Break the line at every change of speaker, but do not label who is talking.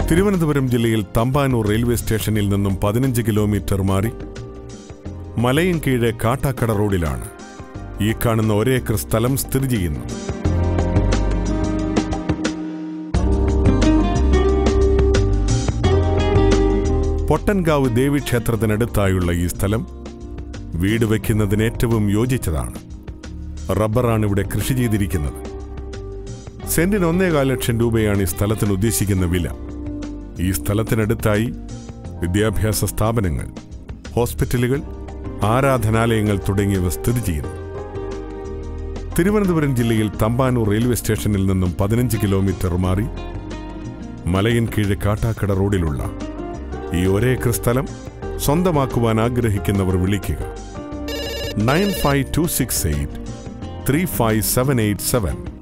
തിരുവനന്തപുരം ജില്ലയിൽ തമ്പാനൂർ റെയിൽവേ സ്റ്റേഷനിൽ നിന്നും പതിനഞ്ച് കിലോമീറ്റർ മാറി മലയൻകീഴ് കാട്ടാക്കട റോഡിലാണ് ഈ കാണുന്ന ഒരേക്കർ സ്ഥലം സ്ഥിതി ചെയ്യുന്നു പൊട്ടൻകാവ് ദേവീക്ഷേത്രത്തിനടുത്തായുള്ള ഈ സ്ഥലം വീട് വയ്ക്കുന്നതിന് ഏറ്റവും യോജിച്ചതാണ് റബ്ബറാണ് ഇവിടെ കൃഷി ചെയ്തിരിക്കുന്നത് സെന്റിന് ഒന്നേകാൽ ലക്ഷം രൂപയാണ് ഈ സ്ഥലത്തിന് ഉദ്ദേശിക്കുന്ന വില ഈ സ്ഥലത്തിനടുത്തായി വിദ്യാഭ്യാസ സ്ഥാപനങ്ങൾ ഹോസ്പിറ്റലുകൾ ആരാധനാലയങ്ങൾ തുടങ്ങിയവ സ്ഥിതി ചെയ്യുന്നു തിരുവനന്തപുരം ജില്ലയിൽ തമ്പാനൂർ റെയിൽവേ സ്റ്റേഷനിൽ നിന്നും പതിനഞ്ച് കിലോമീറ്റർ മാറി മലയൻകീഴ് കാട്ടാക്കട റോഡിലുള്ള ഈ ഒരേക്കർ സ്ഥലം സ്വന്തമാക്കുവാൻ ആഗ്രഹിക്കുന്നവർ വിളിക്കുക nine five two six eight three five seven eight seven